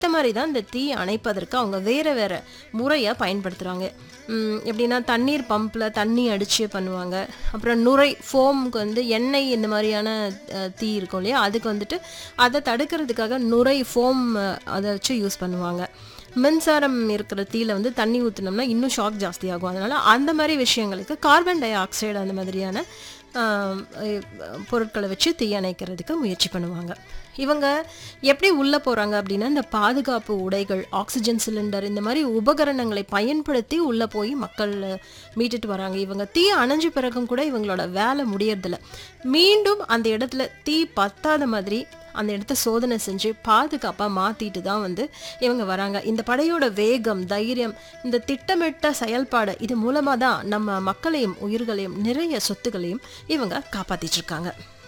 இந்த மாதிரி தான் இந்த தீ அணைப்பதற்கு அவங்க வேறு வேறு முறையை பயன்படுத்துகிறாங்க எப்படின்னா தண்ணீர் பம்பில் தண்ணி அடித்து பண்ணுவாங்க அப்புறம் நுரை ஃபோமுக்கு வந்து எண்ணெய் இந்த மாதிரியான அஹ், தீ இருக்கும் இல்லையா அதுக்கு வந்துட்டு அதை தடுக்கிறதுக்காக நுரை ஃபோம் அதை வச்சு யூஸ் பண்ணுவாங்க மின்சாரம் இருக்கிற தீயில வந்து தண்ணி ஊற்றினோம்னா இன்னும் ஷாக் ஜாஸ்தியாகும் அதனால அந்த மாதிரி விஷயங்களுக்கு கார்பன் டை ஆக்சைடு அந்த மாதிரியான ஆஹ், அஹ், பொருட்களை வச்சு தீயணைக்கிறதுக்கு முயற்சி பண்ணுவாங்க இவங்க எப்படி உள்ளே போகிறாங்க அப்படின்னா இந்த பாதுகாப்பு உடைகள் ஆக்சிஜன் சிலிண்டர் இந்த மாதிரி உபகரணங்களை பயன்படுத்தி உள்ளே போய் மக்கள் மீட்டுட்டு வராங்க இவங்க தீ அணைஞ்ச பிறகும் கூட இவங்களோட வேலை முடியறதில்ல மீண்டும் அந்த இடத்துல தீ பத்தாத மாதிரி அந்த இடத்த சோதனை செஞ்சு பாதுகாப்பாக மாற்றிட்டு தான் வந்து இவங்க வராங்க இந்த படையோட வேகம் தைரியம் இந்த திட்டமிட்ட செயல்பாடு இது மூலமாக தான் நம்ம மக்களையும் உயிர்களையும் நிறைய சொத்துக்களையும் இவங்க காப்பாத்திட்டு இருக்காங்க